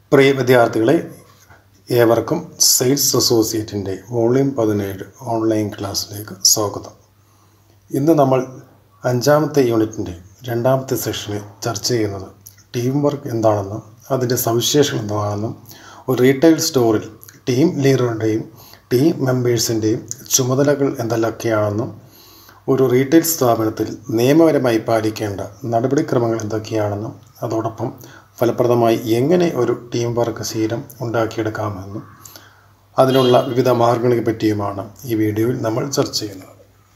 പ്രിയ വിദ്യാർത്ഥികളെ ഏവർക്കും സെയിൽസ് അസോസിയേറ്റിൻ്റെ വോളിയം പതിനേഴ് ഓൺലൈൻ ക്ലാസ്സിലേക്ക് സ്വാഗതം ഇന്ന് നമ്മൾ അഞ്ചാമത്തെ യൂണിറ്റിൻ്റെ രണ്ടാമത്തെ സെഷനിൽ ചർച്ച ചെയ്യുന്നത് ടീം വർക്ക് എന്താണെന്നും അതിൻ്റെ സവിശേഷങ്ങൾ എന്താണെന്നും ഒരു റീറ്റെയിൽ സ്റ്റോറിൽ ടീം ലീഡറുടെയും ടീം മെമ്പേഴ്സിൻ്റെയും ചുമതലകൾ എന്തെല്ലാമൊക്കെയാണെന്നും ഒരു റീറ്റെയിൽ സ്ഥാപനത്തിൽ നിയമപരമായി പാലിക്കേണ്ട നടപടിക്രമങ്ങൾ എന്തൊക്കെയാണെന്നും അതോടൊപ്പം ഫലപ്രദമായി എങ്ങനെ ഒരു ടീം വർക്ക് ശീലം ഉണ്ടാക്കിയെടുക്കാമെന്നും അതിനുള്ള വിവിധ മാർഗങ്ങളെ പറ്റിയുമാണ് ഈ വീഡിയോയിൽ നമ്മൾ ചർച്ച ചെയ്യുന്നത്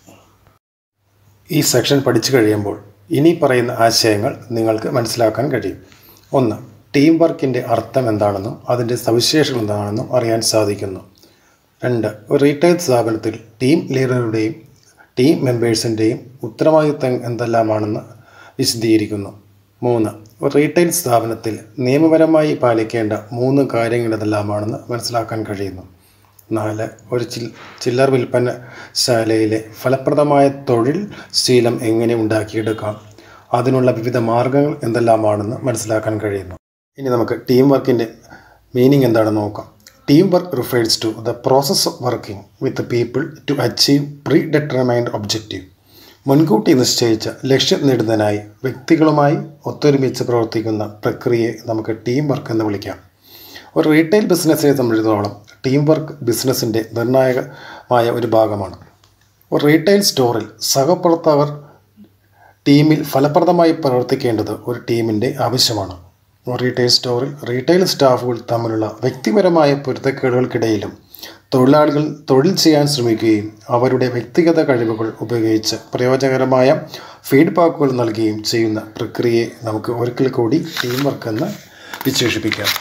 ഈ സെക്ഷൻ പഠിച്ചു കഴിയുമ്പോൾ ഇനി പറയുന്ന ആശയങ്ങൾ നിങ്ങൾക്ക് മനസ്സിലാക്കാൻ കഴിയും ഒന്ന് ടീം വർക്കിൻ്റെ അർത്ഥം എന്താണെന്നും അതിൻ്റെ സവിശേഷങ്ങൾ എന്താണെന്നും അറിയാൻ സാധിക്കുന്നു രണ്ട് ഒരു റീറ്റെയിൽ സ്ഥാപനത്തിൽ ടീം ലീഡറുടെയും ടീം മെമ്പേഴ്സിൻ്റെയും ഉത്തരവാദിത്തം എന്തെല്ലാമാണെന്ന് വിശദീകരിക്കുന്നു മൂന്ന് ഒരു റീറ്റെയിൽ സ്ഥാപനത്തിൽ നിയമപരമായി പാലിക്കേണ്ട മൂന്ന് കാര്യങ്ങൾ എന്തെല്ലാമാണെന്ന് മനസ്സിലാക്കാൻ കഴിയുന്നു നാല് ഒരു ചിൽ ചില്ലർ വിൽപ്പനശാലയിലെ ഫലപ്രദമായ തൊഴിൽ ശീലം എങ്ങനെ ഉണ്ടാക്കിയെടുക്കാം അതിനുള്ള വിവിധ മാർഗങ്ങൾ എന്തെല്ലാമാണെന്ന് മനസ്സിലാക്കാൻ കഴിയുന്നു ഇനി നമുക്ക് ടീം വർക്കിൻ്റെ മീനിങ് എന്താണെന്ന് നോക്കാം team work refers to the process of working with people to achieve predetermined objective മുൻകൂട്ടി നിശ്ചയിച്ച ലക്ഷ്യം നേടുന്നതിനായി വ്യക്തികളുമായി ഒത്തൊരുമിച്ച് പ്രവർത്തിക്കുന്ന പ്രക്രിയയെ നമുക്ക് ടീം വർക്ക് എന്ന് വിളിക്കാം ഒരു റീറ്റെയിൽ ബിസിനസ്സിനെ സംബന്ധിച്ചിടത്തോളം ടീം വർക്ക് ബിസിനസ്സിൻ്റെ നിർണായകമായ ഒരു ഭാഗമാണ് ഒരു റീറ്റെയിൽ സ്റ്റോറിൽ സഹപ്രവർത്തകർ ടീമിൽ ഫലപ്രദമായി പ്രവർത്തിക്കേണ്ടത് ഒരു ടീമിൻ്റെ ആവശ്യമാണ് റീറ്റെയിൽ സ്റ്റോറിൽ റീറ്റെയിൽ സ്റ്റാഫുകൾ തമ്മിലുള്ള വ്യക്തിപരമായ പൊരുത്തക്കേടുകൾക്കിടയിലും തൊഴിലാളികൾ തൊഴിൽ ചെയ്യാൻ ശ്രമിക്കുകയും അവരുടെ വ്യക്തിഗത കഴിവുകൾ ഉപയോഗിച്ച് പ്രയോജനകരമായ ഫീഡ്ബാക്കുകൾ നൽകുകയും ചെയ്യുന്ന പ്രക്രിയയെ നമുക്ക് ഒരിക്കൽ കൂടി ടീം വർക്ക് എന്ന് വിശേഷിപ്പിക്കാം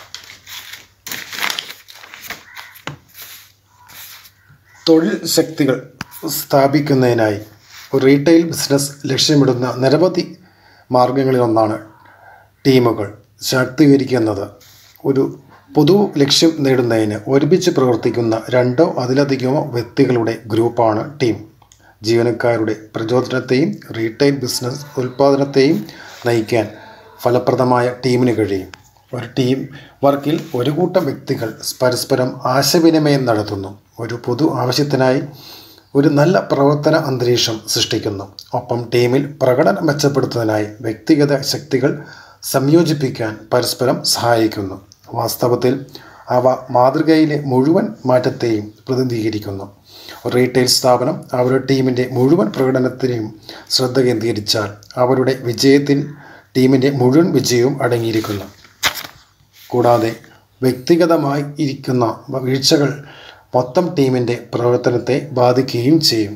തൊഴിൽ ശക്തികൾ സ്ഥാപിക്കുന്നതിനായി ഒരു റീറ്റെയിൽ ബിസിനസ് ലക്ഷ്യമിടുന്ന നിരവധി മാർഗങ്ങളിലൊന്നാണ് ടീമുകൾ ശാക്തീകരിക്കുന്നത് ഒരു പൊതു ലക്ഷ്യം നേടുന്നതിന് ഒരുമിച്ച് പ്രവർത്തിക്കുന്ന രണ്ടോ അതിലധികമോ വ്യക്തികളുടെ ഗ്രൂപ്പാണ് ടീം ജീവനക്കാരുടെ പ്രചോദനത്തെയും റീറ്റെയിൽ ബിസിനസ് ഉൽപ്പാദനത്തെയും നയിക്കാൻ ഫലപ്രദമായ ടീമിന് കഴിയും ഒരു ടീം വർക്കിൽ ഒരു കൂട്ടം വ്യക്തികൾ പരസ്പരം ആശയവിനിമയം നടത്തുന്നു ഒരു പൊതു ആവശ്യത്തിനായി ഒരു നല്ല പ്രവർത്തന അന്തരീക്ഷം സൃഷ്ടിക്കുന്നു ഒപ്പം ടീമിൽ പ്രകടനം മെച്ചപ്പെടുത്തുന്നതിനായി വ്യക്തിഗത ശക്തികൾ സംയോജിപ്പിക്കാൻ പരസ്പരം സഹായിക്കുന്നു വാസ്തവത്തിൽ അവ മാതൃകയിലെ മുഴുവൻ മാറ്റത്തെയും പ്രതിനിധീകരിക്കുന്നു റീറ്റെയിൽ സ്ഥാപനം അവരുടെ ടീമിൻ്റെ മുഴുവൻ പ്രകടനത്തിനെയും ശ്രദ്ധ കേന്ദ്രീകരിച്ചാൽ അവരുടെ വിജയത്തിൽ ടീമിൻ്റെ മുഴുവൻ വിജയവും അടങ്ങിയിരിക്കുന്നു കൂടാതെ വ്യക്തിഗതമായി ഇരിക്കുന്ന വീഴ്ചകൾ മൊത്തം ടീമിൻ്റെ പ്രവർത്തനത്തെ ബാധിക്കുകയും ചെയ്യും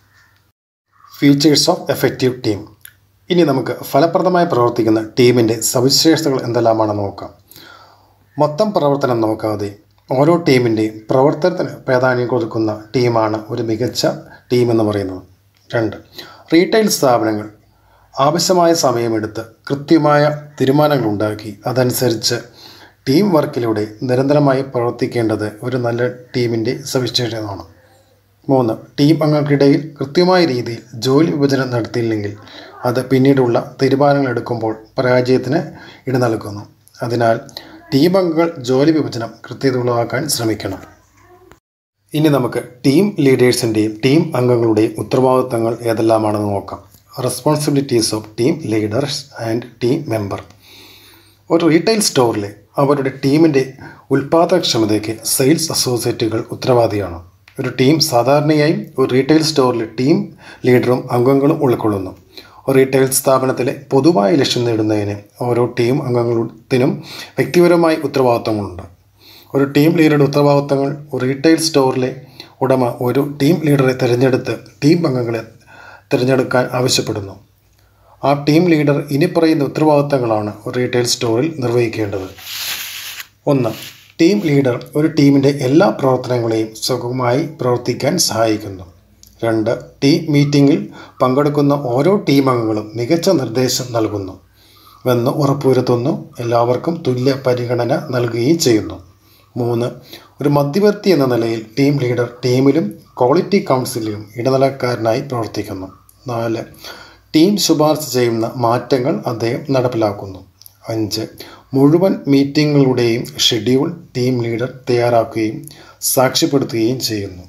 ഫീച്ചേഴ്സ് ഓഫ് എഫക്റ്റീവ് ടീം ഇനി നമുക്ക് ഫലപ്രദമായി പ്രവർത്തിക്കുന്ന ടീമിൻ്റെ സവിശേഷതകൾ എന്തെല്ലാമാണെന്ന് നോക്കാം മൊത്തം പ്രവർത്തനം നോക്കാതെ ഓരോ ടീമിൻ്റെയും പ്രവർത്തനത്തിന് പ്രാധാന്യം കൊടുക്കുന്ന ടീമാണ് ഒരു മികച്ച ടീം എന്ന് പറയുന്നത് രണ്ട് റീറ്റെയിൽ സ്ഥാപനങ്ങൾ ആവശ്യമായ സമയമെടുത്ത് കൃത്യമായ തീരുമാനങ്ങൾ ഉണ്ടാക്കി അതനുസരിച്ച് ടീം വർക്കിലൂടെ നിരന്തരമായി പ്രവർത്തിക്കേണ്ടത് ഒരു നല്ല ടീമിൻ്റെ സവിശേഷതയാണ് മൂന്ന് ടീം അംഗങ്ങൾക്കിടയിൽ കൃത്യമായ രീതിയിൽ ജോലി വിഭജനം നടത്തിയില്ലെങ്കിൽ അത് പിന്നീടുള്ള തീരുമാനങ്ങൾ എടുക്കുമ്പോൾ പരാജയത്തിന് ഇട നൽകുന്നു അതിനാൽ ടീം അംഗങ്ങൾ ജോലി വിഭജനം കൃത്യതയുള്ളതാക്കാൻ ശ്രമിക്കണം ഇനി നമുക്ക് ടീം ലീഡേഴ്സിൻ്റെയും ടീം അംഗങ്ങളുടെയും ഉത്തരവാദിത്തങ്ങൾ ഏതെല്ലാമാണെന്ന് നോക്കാം responsibilities of team leaders and team member ഒരു റീറ്റെയിൽ സ്റ്റോറിലെ അവരുടെ ടീമിൻ്റെ ഉൽപ്പാദനക്ഷമതയ്ക്ക് സെയിൽസ് അസോസിയേറ്റുകൾ ഉത്തരവാദിയാണ് ഒരു ടീം സാധാരണയായി ഒരു റീറ്റെയിൽ സ്റ്റോറിലെ ടീം ലീഡറും അംഗങ്ങളും ഉൾക്കൊള്ളുന്നു ഒരു റീറ്റെയിൽ സ്ഥാപനത്തിലെ പൊതുവായ ലക്ഷ്യം നേടുന്നതിന് ഓരോ ടീം അംഗത്തിനും വ്യക്തിപരമായി ഉത്തരവാദിത്തങ്ങളുണ്ട് ഒരു ടീം ലീഡറുടെ ഉത്തരവാദിത്തങ്ങൾ ഒരു റീറ്റെയിൽ സ്റ്റോറിലെ ഉടമ ഒരു ടീം ലീഡറെ തിരഞ്ഞെടുത്ത് ടീം അംഗങ്ങളെ തിരഞ്ഞെടുക്കാൻ ആവശ്യപ്പെടുന്നു ആ ടീം ലീഡർ ഇനി പറയുന്ന ഉത്തരവാദിത്തങ്ങളാണ് ഒരു റീറ്റെയിൽ സ്റ്റോറിൽ നിർവഹിക്കേണ്ടത് ഒന്ന് ടീം ലീഡർ ഒരു ടീമിൻ്റെ എല്ലാ പ്രവർത്തനങ്ങളെയും സുഗമമായി പ്രവർത്തിക്കാൻ സഹായിക്കുന്നു രണ്ട് ടീം മീറ്റിങ്ങിൽ പങ്കെടുക്കുന്ന ഓരോ ടീം അംഗങ്ങളും മികച്ച നിർദ്ദേശം നൽകുന്നു എന്ന് ഉറപ്പുവരുത്തുന്നു എല്ലാവർക്കും തുല്യ പരിഗണന നൽകുകയും ചെയ്യുന്നു മൂന്ന് ഒരു മധ്യവർത്തി എന്ന നിലയിൽ ടീം ലീഡർ ടീമിലും ക്വാളിറ്റി കൗൺസിലിലും ഇടനിലക്കാരനായി പ്രവർത്തിക്കുന്നു നാല് ടീം ശുപാർശ ചെയ്യുന്ന മാറ്റങ്ങൾ അദ്ദേഹം നടപ്പിലാക്കുന്നു അഞ്ച് മുഴുവൻ മീറ്റിങ്ങുകളുടെയും ഷെഡ്യൂൾ ടീം ലീഡർ തയ്യാറാക്കുകയും സാക്ഷ്യപ്പെടുത്തുകയും ചെയ്യുന്നു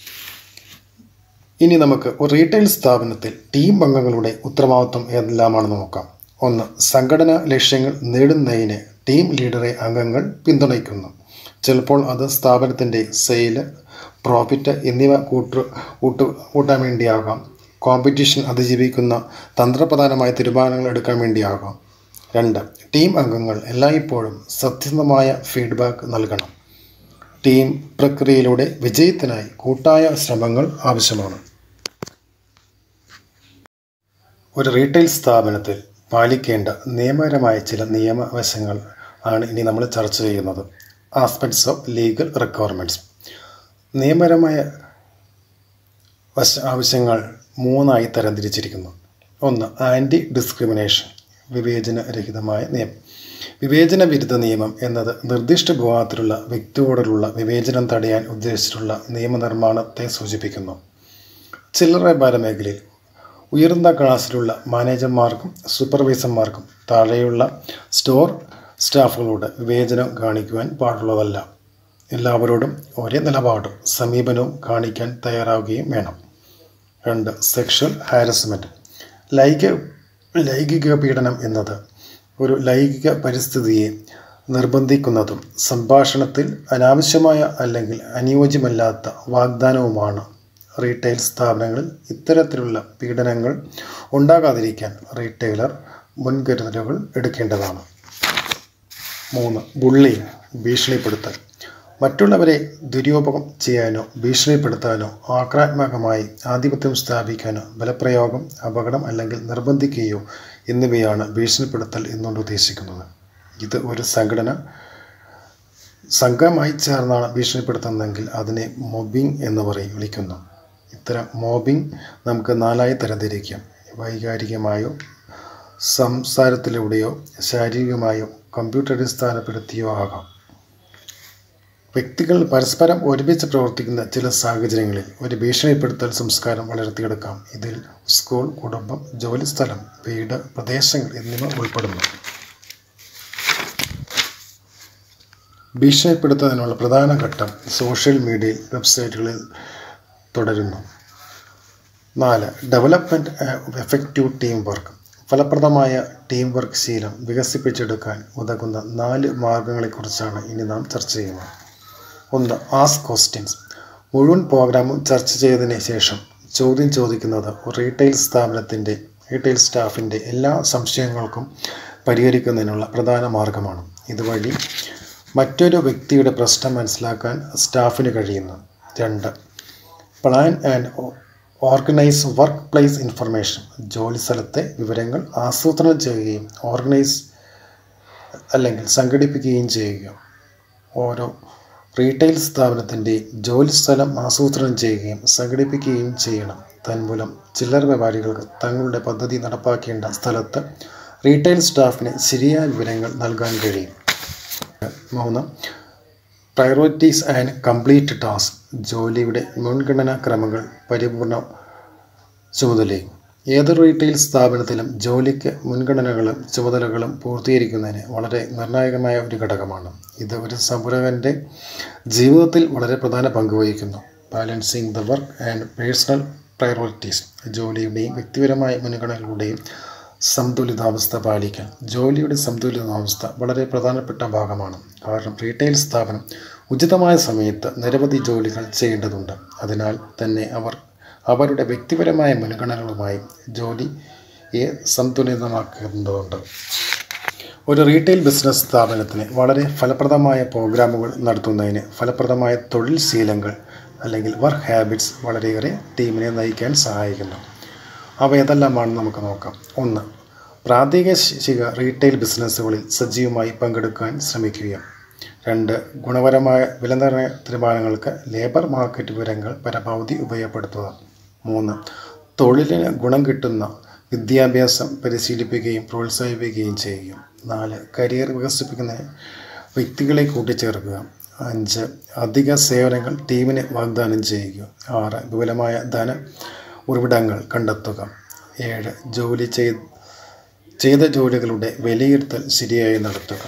ഇനി നമുക്ക് ഒരു റീറ്റെയിൽ സ്ഥാപനത്തിൽ ടീം അംഗങ്ങളുടെ ഉത്തരവാദിത്വം എന്തെല്ലാമാണെന്ന് നോക്കാം ഒന്ന് സംഘടനാ ലക്ഷ്യങ്ങൾ നേടുന്നതിന് ടീം ലീഡറെ അംഗങ്ങൾ പിന്തുണയ്ക്കുന്നു ചിലപ്പോൾ അത് സ്ഥാപനത്തിൻ്റെ സെയില് പ്രോഫിറ്റ് എന്നിവ കൂട്ടു കൂട്ടു കൂട്ടാൻ വേണ്ടിയാകാം കോമ്പറ്റീഷൻ അതിജീവിക്കുന്ന തന്ത്രപ്രധാനമായ തീരുമാനങ്ങൾ എടുക്കാൻ വേണ്ടിയാകാം രണ്ട് ടീം അംഗങ്ങൾ എല്ലായ്പ്പോഴും സത്യസന്ധമായ ഫീഡ്ബാക്ക് നൽകണം ടീം പ്രക്രിയയിലൂടെ വിജയത്തിനായി കൂട്ടായ ശ്രമങ്ങൾ ആവശ്യമാണ് ഒരു റീറ്റെയിൽ സ്ഥാപനത്തിൽ പാലിക്കേണ്ട നിയമപരമായ ചില നിയമവശങ്ങൾ ആണ് ഇനി നമ്മൾ ചർച്ച ചെയ്യുന്നത് ആസ്പെക്ട്സ് ഓഫ് ലീഗൽ റിക്വയർമെൻറ്റ്സ് നിയമപരമായ വശ ആവശ്യങ്ങൾ മൂന്നായി തരംതിരിച്ചിരിക്കുന്നു ഒന്ന് ആൻറ്റി ഡിസ്ക്രിമിനേഷൻ വിവേചനരഹിതമായ നിയമം വിവേചന വിരുദ്ധ നിയമം എന്നത് നിർദ്ദിഷ്ട വിഭാഗത്തിലുള്ള വ്യക്തിയോടുള്ള വിവേചനം തടയാൻ ഉദ്ദേശിച്ചിട്ടുള്ള നിയമനിർമ്മാണത്തെ സൂചിപ്പിക്കുന്നു ചില്ലറ വ്യാപാര മേഖലയിൽ ഉയർന്ന ക്ലാസ്സിലുള്ള മാനേജർമാർക്കും സൂപ്പർവൈസർമാർക്കും താഴെയുള്ള സ്റ്റോർ സ്റ്റാഫുകളോട് വിവേചനം കാണിക്കുവാൻ പാടുള്ളതല്ല എല്ലാവരോടും ഒരേ നിലപാടും സമീപനവും കാണിക്കാൻ തയ്യാറാവുകയും വേണം രണ്ട് സെക്ഷൽ ഹാരസ്മെൻറ്റ് ലൈംഗിക ലൈംഗിക പീഡനം എന്നത് ഒരു ലൈംഗിക പരിസ്ഥിതിയെ നിർബന്ധിക്കുന്നതും സംഭാഷണത്തിൽ അനാവശ്യമായ അല്ലെങ്കിൽ അനുയോജ്യമല്ലാത്ത വാഗ്ദാനവുമാണ് റീറ്റെയിൽ സ്ഥാപനങ്ങളിൽ ഇത്തരത്തിലുള്ള പീഡനങ്ങൾ ഉണ്ടാകാതിരിക്കാൻ റീറ്റെയിലർ മുൻകരുതലുകൾ എടുക്കേണ്ടതാണ് മൂന്ന് ബുള്ളിങ് ഭീഷണിപ്പെടുത്തൽ മറ്റുള്ളവരെ ദുരുപയോഗം ചെയ്യാനോ ഭീഷണിപ്പെടുത്താനോ ആക്രാത്മകമായി ആധിപത്യം സ്ഥാപിക്കാനോ ബലപ്രയോഗം അപകടം അല്ലെങ്കിൽ നിർബന്ധിക്കുകയോ എന്നിവയാണ് ഭീഷണിപ്പെടുത്തൽ എന്നുകൊണ്ട് ഉദ്ദേശിക്കുന്നത് ഇത് ഒരു സംഘടന സംഘമായി ചേർന്നാണ് ഭീഷണിപ്പെടുത്തുന്നതെങ്കിൽ അതിനെ മൊബിംഗ് എന്ന് പറയും വിളിക്കുന്നു ഇത്തരം മോബിംഗ് നമുക്ക് നാലായി തരംതിരിക്കാം വൈകാരികമായോ സംസാരത്തിലൂടെയോ ശാരീരികമായോ കമ്പ്യൂട്ടർ അടിസ്ഥാനപ്പെടുത്തിയോ ആകാം വ്യക്തികൾ പരസ്പരം ഒരുമിച്ച് പ്രവർത്തിക്കുന്ന ചില സാഹചര്യങ്ങളിൽ ഒരു ഭീഷണിപ്പെടുത്തൽ സംസ്കാരം വളർത്തിയെടുക്കാം ഇതിൽ സ്കൂൾ കുടുംബം ജോലിസ്ഥലം വീട് പ്രദേശങ്ങൾ എന്നിവ ഉൾപ്പെടുന്നു ഭീഷണിപ്പെടുത്തുന്നതിനുള്ള പ്രധാന ഘട്ടം സോഷ്യൽ മീഡിയയിൽ വെബ്സൈറ്റുകളിൽ തുടരുന്നു നാല് ഡെവലപ്മെൻറ്റ് എഫക്റ്റീവ് ടീം വർക്ക് ഫലപ്രദമായ ടീം വർക്ക് ശീലം വികസിപ്പിച്ചെടുക്കാൻ ഉതകുന്ന നാല് മാർഗങ്ങളെക്കുറിച്ചാണ് ഇനി നാം ചർച്ച ചെയ്യുന്നത് ഒന്ന് ആസ്ക് ക്വസ്റ്റ്യൻസ് മുഴുവൻ പ്രോഗ്രാമും ചർച്ച ചെയ്തതിന് ശേഷം ചോദ്യം ചോദിക്കുന്നത് റീറ്റെയിൽ സ്ഥാപനത്തിൻ്റെ റീറ്റെയിൽ സ്റ്റാഫിൻ്റെ എല്ലാ സംശയങ്ങൾക്കും പരിഹരിക്കുന്നതിനുള്ള പ്രധാന മാർഗമാണ് ഇതുവഴി മറ്റൊരു വ്യക്തിയുടെ പ്രശ്നം മനസ്സിലാക്കാൻ സ്റ്റാഫിന് കഴിയുന്നു രണ്ട് plan and organise workplace information ജോലി സ്ഥലത്തെ വിവരങ്ങൾ ആസൂത്രണം ചെയ്യുകയും ഓർഗനൈസ് അല്ലെങ്കിൽ സംഘടിപ്പിക്കുകയും ചെയ്യുക ഓരോ റീറ്റെയിൽ സ്ഥാപനത്തിൻ്റെ ജോലി സ്ഥലം ആസൂത്രണം ചെയ്യുകയും സംഘടിപ്പിക്കുകയും ചെയ്യണം തന്മൂലം ചില്ലറ വ്യാപാരികൾക്ക് തങ്ങളുടെ പദ്ധതി നടപ്പാക്കേണ്ട സ്ഥലത്ത് റീറ്റെയിൽ സ്റ്റാഫിന് ശരിയായ വിവരങ്ങൾ നൽകാൻ കഴിയും മൂന്ന് പ്രയോറിറ്റീസ് ആൻഡ് കംപ്ലീറ്റ് ടാസ്ക് ജോലിയുടെ മുൻഗണനാ ക്രമങ്ങൾ പരിപൂർണ ചുമതലയും ഏതൊരു റീറ്റെയിൽ സ്ഥാപനത്തിലും ജോലിക്ക് മുൻഗണനകളും ചുമതലകളും പൂർത്തീകരിക്കുന്നതിന് വളരെ നിർണായകമായ ഒരു ഘടകമാണ് ഇത് ഒരു സംരംഭകൻ്റെ ജീവിതത്തിൽ വളരെ പ്രധാന പങ്ക് വഹിക്കുന്നു balancing the work and personal priorities ജോലിയുടെയും വ്യക്തിപരമായ മുൻഗണനകളുടെയും സന്തുലിതാവസ്ഥ പാലിക്കാൻ ജോലിയുടെ സന്തുലിതാവസ്ഥ വളരെ പ്രധാനപ്പെട്ട ഭാഗമാണ് കാരണം റീറ്റെയിൽ സ്ഥാപനം ഉചിതമായ സമയത്ത് നിരവധി ജോലികൾ ചെയ്യേണ്ടതുണ്ട് അതിനാൽ തന്നെ അവർ അവരുടെ വ്യക്തിപരമായ മുൻഗണനകളുമായി ജോലിയെ സന്തുലിതമാക്കേണ്ടതുണ്ട് ഒരു റീറ്റെയിൽ ബിസിനസ് സ്ഥാപനത്തിന് വളരെ ഫലപ്രദമായ പ്രോഗ്രാമുകൾ നടത്തുന്നതിന് ഫലപ്രദമായ തൊഴിൽ ശീലങ്ങൾ അല്ലെങ്കിൽ വർക്ക് ഹാബിറ്റ്സ് വളരെയേറെ ടീമിനെ നയിക്കാൻ സഹായിക്കുന്നു അവ ഏതെല്ലാമാണെന്ന് നമുക്ക് നോക്കാം ഒന്ന് പ്രാദേശിക റീറ്റെയിൽ ബിസിനസ്സുകളിൽ സജീവമായി പങ്കെടുക്കാൻ ശ്രമിക്കുക രണ്ട് ഗുണപരമായ വിലനിർണ്ണയ തീരുമാനങ്ങൾക്ക് ലേബർ മാർക്കറ്റ് വിവരങ്ങൾ പരമാവധി ഉപയോഗപ്പെടുത്തുക മൂന്ന് തൊഴിലിന് ഗുണം കിട്ടുന്ന വിദ്യാഭ്യാസം പരിശീലിപ്പിക്കുകയും പ്രോത്സാഹിപ്പിക്കുകയും ചെയ്യുക നാല് കരിയർ വികസിപ്പിക്കുന്നതിന് വ്യക്തികളെ കൂട്ടിച്ചേർക്കുക അഞ്ച് അധിക സേവനങ്ങൾ ടീമിന് വാഗ്ദാനം ചെയ്യുക ആറ് വിപുലമായ ധന ഉറവിടങ്ങൾ കണ്ടെത്തുക ഏഴ് ജോലി ചെയ് ചെയ്ത ജോലികളുടെ വിലയിരുത്തൽ ശരിയായി നടത്തുക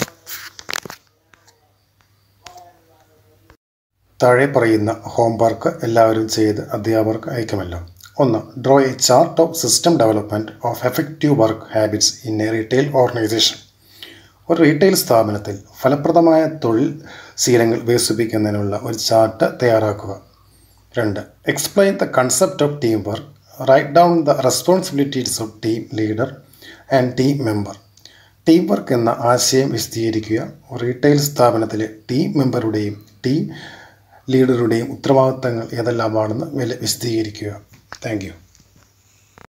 താഴെ പറയുന്ന ഹോംവർക്ക് എല്ലാവരും ചെയ്ത് അധ്യാപകർക്ക് അയക്കുമല്ലോ ഒന്ന് draw a chart of system development of effective work habits in a retail organisation ഒരു റീറ്റെയിൽ സ്ഥാപനത്തിൽ ഫലപ്രദമായ തൊഴിൽ ശീലങ്ങൾ വികസിപ്പിക്കുന്നതിനുള്ള ഒരു ചാർട്ട് തയ്യാറാക്കുക രണ്ട് explain the concept of team work write down the responsibilities of team leader and team member team work എന്ന ആശയം വിശദീകരിക്കുക റീറ്റെയിൽ സ്ഥാപനത്തിലെ ടീം മെമ്പറുടെയും ടീം ലീഡറുടെയും ഉത്തരവാദിത്തങ്ങൾ ഏതെല്ലാമാണെന്ന് വില വിശദീകരിക്കുക താങ്ക് യു